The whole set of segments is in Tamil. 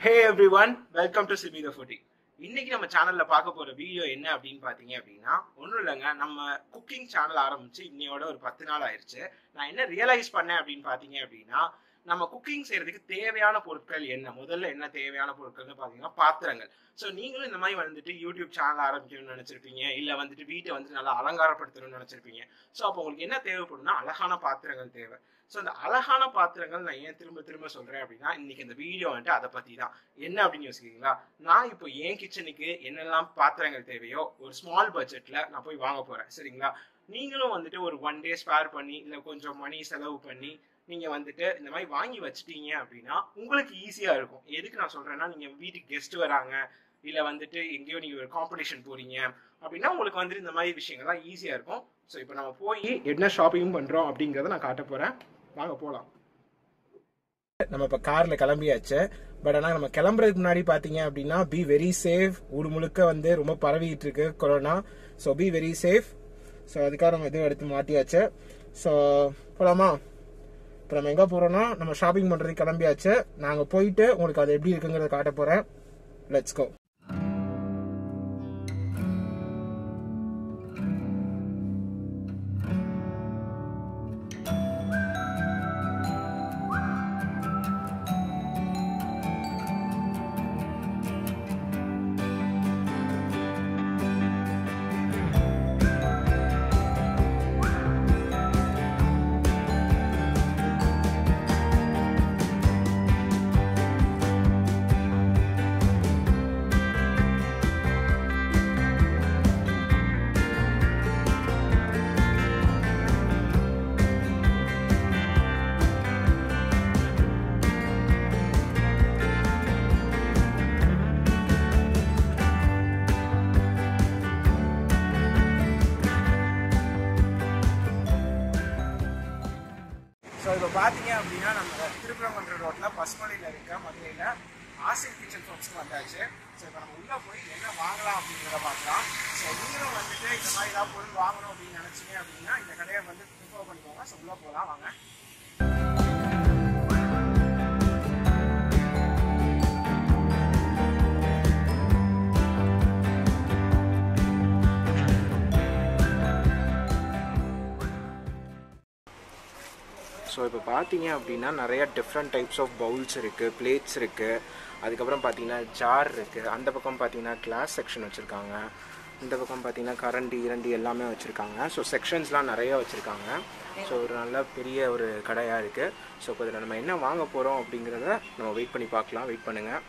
hey everyone welcome to சிபி த ஃபுட்டி இன்னைக்கு நம்ம சேனல்ல பார்க்க போற வீடியோ என்ன அப்படின்னு பாத்தீங்க அப்படின்னா ஒன்றும் இல்லைங்க நம்ம குக்கிங் சேனல் ஆரம்பிச்சு இன்னையோட ஒரு பத்து நாள் ஆயிருச்சு நான் என்ன ரியலைஸ் பண்ணேன் அப்படின்னு பாத்தீங்க அப்படின்னா நம்ம குக்கிங் செய்யறதுக்கு தேவையான பொருட்கள் என்ன முதல்ல என்ன தேவையான பொருட்கள்னு பாத்தீங்கன்னா பாத்திரங்கள் ஸோ நீங்களும் இந்த மாதிரி வந்துட்டு யூடியூப் சேனல் ஆரம்பிக்கணும்னு நினைச்சிருப்பீங்க இல்ல வந்துட்டு வீட்டை வந்து நல்லா அலங்காரப்படுத்தணும்னு நினைச்சிருப்பீங்க ஸோ அப்போ உங்களுக்கு என்ன தேவைப்படும்னா அழகான பாத்திரங்கள் தேவை ஸோ அந்த அழகான பாத்திரங்கள் நான் ஏன் திரும்ப திரும்ப சொல்றேன் அப்படின்னா இன்னைக்கு இந்த வீடியோ வந்துட்டு அதை பத்தி தான் என்ன அப்படின்னு யோசிக்கிறீங்களா நான் இப்போ என் கிச்சனுக்கு என்னெல்லாம் பாத்திரங்கள் தேவையோ ஒரு ஸ்மால் பட்ஜெட்ல நான் போய் வாங்க போறேன் சரிங்களா நீங்களும் வந்துட்டு ஒரு ஒன் டே ஸ்பேர் பண்ணி இல்லை கொஞ்சம் மணி செலவு பண்ணி நீங்க வந்துட்டு இந்த மாதிரி வாங்கி வச்சிட்டீங்க அப்படின்னா உங்களுக்கு ஈஸியா இருக்கும் எதுக்கு நான் சொல்றேன்னா நீங்க வீட்டுக்கு கெஸ்ட் வராங்க இல்ல வந்துட்டு எங்கேயோ நீங்க ஒரு காம்படிஷன் போறீங்க அப்படின்னா உங்களுக்கு வந்துட்டு இந்த மாதிரி விஷயங்கள்லாம் ஈஸியா இருக்கும் ஸோ இப்போ நம்ம போய் என்ன ஷாப்பிங் பண்றோம் அப்படிங்கறத நான் காட்ட போறேன் வாங்க போலாம் நம்ம இப்போ கார்ல கிளம்பியாச்சு பட் ஆனால் நம்ம கிளம்புறதுக்கு முன்னாடி பார்த்தீங்க அப்படின்னா பி வெரி சேஃப் ஊர் முழுக்க வந்து ரொம்ப பரவிட்டு இருக்கு corona so be very safe so அதுக்காக நம்ம இதுவும் எடுத்து மாட்டியாச்சு ஸோ போலாமா இப்போ நம்ம எங்கே போகிறோம்னா நம்ம ஷாப்பிங் பண்ணுறதுக்கு கிளம்பியாச்சு நாங்கள் போயிட்டு உங்களுக்கு அது எப்படி இருக்குங்கிறத காட்ட போகிறேன் லெட்ஸ் கோ ஸோ இப்போ பார்த்தீங்க அப்படின்னா நம்ம திருப்பரங்குன்ற ரோட்டில் பசுமலையில் இருக்க மதுரையில் ஆசிர் கிச்சன் ஃபோக்ஸ்க்கு வந்தாச்சு ஸோ இப்போ நம்ம உள்ளே போய் என்ன வாங்கலாம் அப்படிங்கிறத பார்க்கலாம் ஸோ நீங்களும் வந்துட்டு இந்த மாதிரி ஏதாவது பொருள் வாங்கணும் அப்படின்னு நினச்சிங்க அப்படின்னா இந்த கடையை வந்து ப்ரிஃபர் பண்ணிக்கோங்க ஸோ உள்ளே போகலாம் வாங்க ஸோ இப்போ பார்த்தீங்க அப்படின்னா நிறைய டிஃப்ரெண்ட் டைப்ஸ் ஆஃப் பவுல்ஸ் இருக்குது பிளேட்ஸ் இருக்குது அதுக்கப்புறம் பார்த்தீங்கன்னா ஜார் இருக்குது அந்த பக்கம் பார்த்தீங்கன்னா கிளாஸ் செக்ஷன் வச்சுருக்காங்க இந்த பக்கம் பார்த்தீங்கன்னா கரண்டி இரண்டி எல்லாமே வச்சுருக்காங்க ஸோ செக்ஷன்ஸ்லாம் நிறைய வச்சுருக்காங்க ஸோ ஒரு நல்ல பெரிய ஒரு கடையாக இருக்குது ஸோ இப்போ இதில் நம்ம என்ன வாங்க போகிறோம் அப்படிங்கிறத நம்ம வெயிட் பண்ணி பார்க்கலாம் வெயிட் பண்ணுங்கள்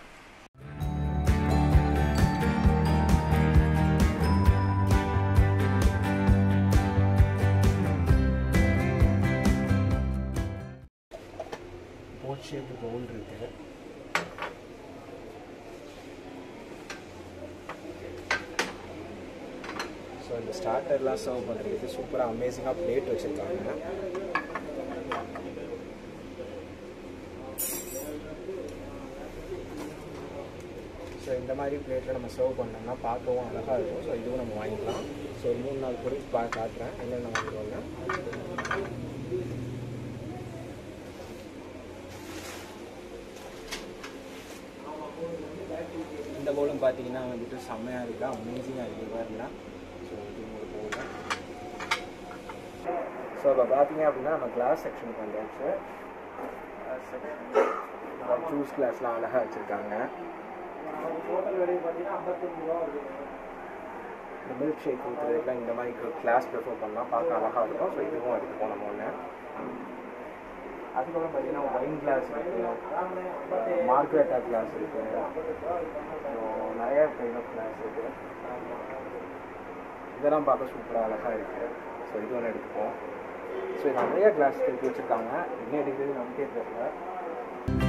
போட் ஷேப்டு பவுல் இருக்குது ஸோ இந்த ஸ்டார்டர்லாம் சர்வ் பண்ணுறதுக்கு சூப்பராக அமேசிங்காக பிளேட் வச்சுருக்காங்க ஸோ இந்த மாதிரி பிளேட்டில் நம்ம சர்வ் பண்ணோம்னா பார்க்கவும் அழகாக இருக்கும் ஸோ இதுவும் நம்ம வாங்கிக்கலாம் ஸோ ஒரு மூணு நாள் பொருள் பா காட்டுறேன் என்னென்ன வாங்கிக்கோங்க இந்த பவுலும் பார்த்தீங்கன்னா வந்துட்டு செம்மையாக இருக்கா அமேசிங்காக இருக்குது பாருங்க ஸோ இது ஒரு பவுல் ஸோ இப்போ பார்த்தீங்க அப்படின்னா நம்ம கிளாஸ் செக்ஷனுக்கு வந்தாச்சு ஜூஸ் கிளாஸ்லாம் அழகாக வச்சுருக்காங்க இந்த மில்க் ஷேக் ஊற்றுறதுக்குலாம் இந்த மாதிரி கிளாஸ் ப்ரிஃபர் பண்ணால் பார்க்க அழகாக இருக்கும் ஸோ இதுவும் எடுத்துப்போம் நம்ம ஒன்று அதுக்கப்புறம் பார்த்தீங்கன்னா ஒயின் கிளாஸ் இருக்குது மார்க்ரெட்டா கிளாஸ் இருக்குது நிறைய கைண்ட் ஆஃப் கிளாஸ் இருக்குது இதெல்லாம் பார்க்க சூப்பராக அழகாக இருக்குது ஸோ இது ஒன்று எடுத்துப்போம் ஸோ நிறைய கிளாஸ் எடுத்து வச்சுருக்காங்க என்ன எடுக்கிறது நமக்கே தெரியல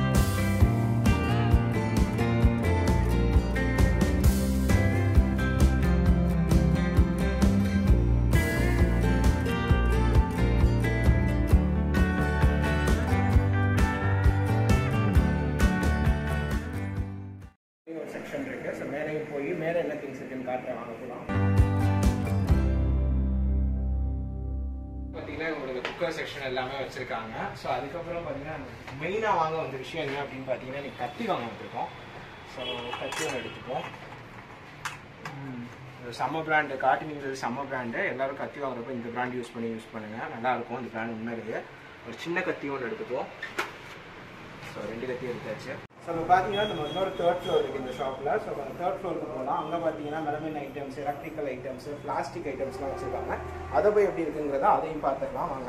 ஒரு செக்ஷன் இருக்கு ஸோ மேலேயும் போய் மேலே என்ன திங்ஸ் இருக்குன்னு காட்டுறேன் வாங்க போகலாம் பார்த்தீங்கன்னா உங்களுக்கு குக்கர் செக்ஷன் எல்லாமே வச்சிருக்காங்க ஸோ அதுக்கப்புறம் பார்த்தீங்கன்னா மெயினாக வாங்க வந்த விஷயம் என்ன அப்படின்னு பார்த்தீங்கன்னா நீங்கள் கத்தி வாங்க வந்திருக்கோம் ஸோ கத்தி ஒன்று எடுத்துப்போம் இது செம்ம பிராண்டு காட்டிங்கிறது செம்ம பிராண்டு எல்லாரும் கத்தி வாங்குறப்ப இந்த பிராண்ட் யூஸ் பண்ணி யூஸ் பண்ணுங்கள் நல்லாயிருக்கும் இந்த பிராண்ட் உண்மையிலேயே ஒரு சின்ன கத்தி ஒன்று எடுத்துப்போம் ஸோ ரெண்டு கத்தி எடுத்தாச்சு ஸோ இப்போ பார்த்தீங்கன்னா நம்ம இன்னொரு தேர்ட் ஃப்ளோர் இருக்குது இந்த ஷாப்பில் ஸோ அந்த தேர்ட் ஃப்ளோருக்கு போகலாம் அங்கே பார்த்தீங்கன்னா melamine items electrical items plastic ஐட்டம்ஸ்லாம் வச்சுருக்காங்க அதை போய் எப்படி இருக்குங்கிறத அதையும் பார்த்துக்கலாம் வாங்க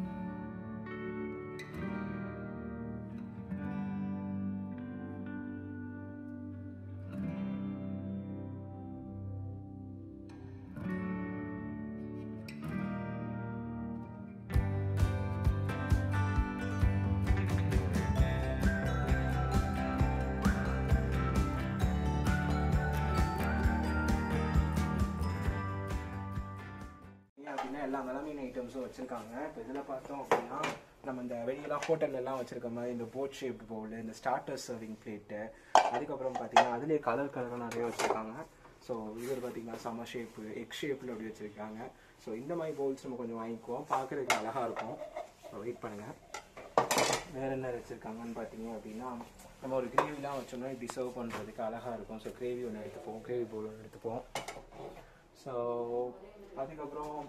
ஏன் அப்படின்னா எல்லா மெலமின் ஐட்டம்ஸும் வச்சுருக்காங்க இப்போ இதில் பார்த்தோம் அப்படின்னா நம்ம இந்த வெளியெல்லாம் ஹோட்டல்ல எல்லாம் வச்சிருக்க மாதிரி இந்த போட் ஷேப் பவுல் இந்த ஸ்டார்டர் சர்விங் பிளேட்டு அதுக்கப்புறம் பார்த்தீங்கன்னா அதுலேயே கலர் கலராக நிறைய வச்சுருக்காங்க ஸோ இதில் பார்த்தீங்கன்னா சம ஷேப்பு எக் ஷேப்பில் அப்படி வச்சுருக்காங்க ஸோ இந்த மாதிரி பவுல்ஸ் நம்ம கொஞ்சம் வாங்கிக்குவோம் பார்க்குறதுக்கு அழகாக இருக்கும் ஸோ வெயிட் பண்ணுங்கள் வேறு என்ன வச்சுருக்காங்கன்னு பார்த்தீங்க அப்படின்னா நம்ம ஒரு கிரேவிலாம் வச்சோம்னா இப்படி சர்வ் பண்ணுறதுக்கு அழகாக இருக்கும் ஸோ கிரேவி ஒன்று எடுத்துப்போம் கிரேவி பவுல் ஒன்று எடுத்துப்போம் ஸோ அதுக்கப்புறம்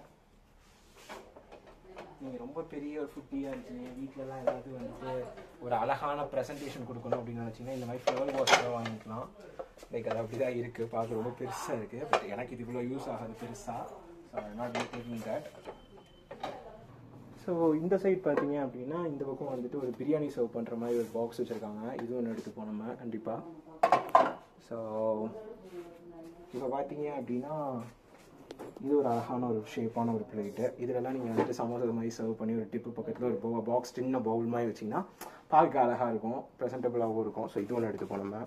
நீங்கள் ரொம்ப பெரிய ஒரு ஃபுட்டியாக இருக்கீங்க வீட்டிலலாம் ஏதாவது வந்துட்டு ஒரு அழகான ப்ரெசன்டேஷன் கொடுக்கணும் அப்படின்னு நினச்சிங்கன்னா இந்த மாதிரி ஃப்ளவர் வாஷர் வாங்கிக்கலாம் லைக் அது அப்படி தான் இருக்குது பார்க்க ரொம்ப பெருசாக இருக்குது பட் எனக்கு இது இவ்வளோ யூஸ் ஆகாது பெருசாக so I not taking that so இந்த சைட் பார்த்தீங்க அப்படின்னா இந்த பக்கம் வந்துட்டு ஒரு பிரியாணி சர்வ் பண்ணுற மாதிரி ஒரு பாக்ஸ் வச்சுருக்காங்க இது ஒன்று எடுத்துப்போம் நம்ம கண்டிப்பாக ஸோ இப்போ பார்த்தீங்க அப்படின்னா இது ஒரு அழகான ஒரு ஷேப்பான ஒரு பிளேட்டு இதுலலாம் நீங்கள் வந்துட்டு சமோசா மாதிரி சர்வ் பண்ணி ஒரு டிப்பு பக்கத்தில் ஒரு பாக்ஸ் சின்ன பவுல் மாதிரி வச்சிங்கன்னா பார்க்க அழகாக இருக்கும் ப்ரெசன்டபுளாகவும் இருக்கும் ஸோ இது ஒன்று எடுத்துப்போம் நம்ம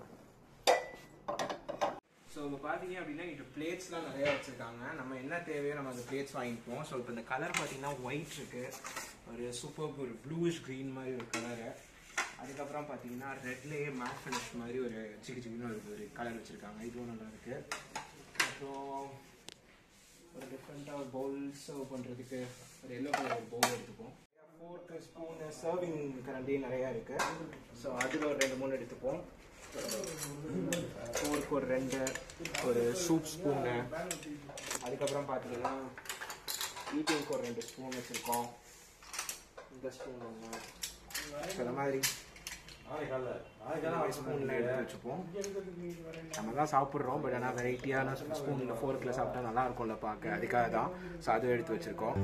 ஸோ இப்போ பார்த்தீங்க அப்படின்னா இங்கே பிளேட்ஸ்லாம் நிறையா வச்சுருக்காங்க நம்ம என்ன தேவையோ நம்ம அந்த பிளேட்ஸ் வாங்கிப்போம் ஸோ இப்போ இந்த கலர் பார்த்தீங்கன்னா ஒயிட் இருக்குது ஒரு சூப்பர் ஒரு ப்ளூயிஷ் க்ரீன் மாதிரி ஒரு கலரு அதுக்கப்புறம் பார்த்தீங்கன்னா ரெட்லேயே மேட் ஃபினிஷ் மாதிரி ஒரு சிக்கு சிக்குன்னு ஒரு ஒரு கலர் வச்சுருக்காங்க இதுவும் நல்லா இருக்குது அப்புறம் ஒரு டிஃப்ரெண்ட்டாக ஒரு பவுல் சர்வ் பண்ணுறதுக்கு ஒரு எல்லோ கலர் ஒரு பவுல் எடுத்துப்போம் ஃபோர்க்கு ஸ்பூனு சர்விங் கரண்டி நிறையா இருக்குது ஸோ அதில் ஒரு ரெண்டு மூணு எடுத்துப்போம் ஃபோர்க்கு ஒரு ரெண்டு ஒரு சூப் ஸ்பூனு அதுக்கப்புறம் பார்த்தீங்கன்னா ஈட்டிங்க்கு ஒரு ரெண்டு ஸ்பூன் வச்சுருக்கோம் இந்த ஸ்பூன் ஒன்று இந்த மாதிரி ஸ்பூன்ல எடுத்து வச்சுப்போம் நம்ம தான் சாப்பிட்றோம் பட் ஆனால் வெரைட்டியான ஸ்பூன் ஃபோர்க்கில் சாப்பிட்டா நல்லா இருக்கும்ல பார்க்க அதுக்காக தான் ஸோ அதுவும் எடுத்து வச்சுருக்கோம்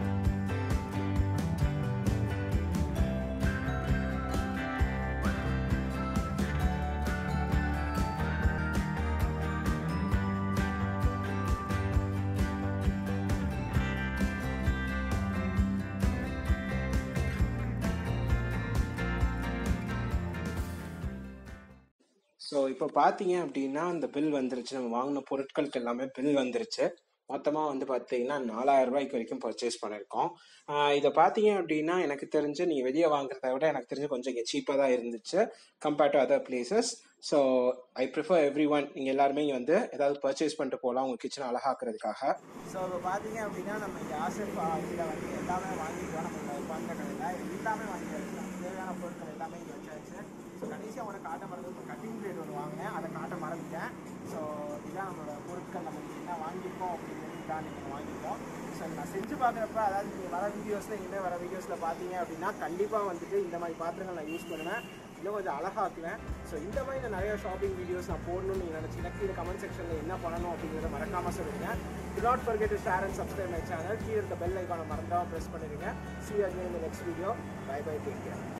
ஸோ இப்போ பார்த்தீங்க அப்படின்னா இந்த பில் வந்துருச்சு நம்ம வாங்கின பொருட்களுக்கு எல்லாமே பில் வந்துருச்சு மொத்தமாக வந்து பார்த்தீங்கன்னா நாலாயிரம் ரூபாய்க்கு வரைக்கும் பர்ச்சேஸ் பண்ணியிருக்கோம் ஆஹ் இதை பார்த்தீங்க அப்படின்னா எனக்கு தெரிஞ்சு நீங்கள் வெளியே வாங்குறத விட எனக்கு தெரிஞ்சு கொஞ்சம் இங்கே சீப்பாக தான் இருந்துச்சு compared to other places so I prefer everyone நீங்கள் எல்லாருமே இங்கே வந்து ஏதாவது பர்ச்சேஸ் பண்ணிட்டு போகலாம் உங்கள் கிச்சனை அழகாக்குறதுக்காக ஸோ இப்போ பார்த்தீங்க அப்படின்னா நம்ம இங்கே ஆசிப் இதில் வந்து எல்லாமே வாங்கிட்டோம் நம்ம உட்காந்த கடையில் எல்லாமே வாங்கியாச்சு தேவையான பொருட்கள் எல்லாமே இங்கே வச்சாச்சு ஸோ கடைசியாக உனக்கு காட்ட மறந்து ஒரு கட்டிங் பிளேட் ஒன்று வாங்கினேன் அதை காட்ட மறந்துட்டேன் ஸோ இதான் நம்மளோட பொருட்கள் நம்ம என்ன வாங்கியிருக்கோம் அப்படிங்கிறது இதான் நீங்கள் வாங்கியிருக்கோம் ஸோ நான் செஞ்சு பார்க்குறப்ப அதாவது நீங்கள் வர வீடியோஸில் இனிமேல் வர வீடியோஸில் பார்த்தீங்க அப்படின்னா கண்டிப்பாக வந்துட்டு இந்த மாதிரி பாத்திரங்கள் நான் யூஸ் பண்ணுவேன் இன்னும் கொஞ்சம் அழகாக்குவேன் ஸோ இந்த மாதிரி நான் நிறைய ஷாப்பிங் வீடியோஸ் நான் போடணும்னு நீங்கள் நினச்சிங்கன்னா கீழே கமெண்ட் செக்ஷனில் என்ன பண்ணணும் அப்படிங்கிறத மறக்காமல் சொல்லுங்க do not forget to share and subscribe my channel கீழே இருக்க பெல் ஐக்கானை மறந்தாமல் ப்ரெஸ் பண்ணிடுங்க see you again in the next video bye bye take care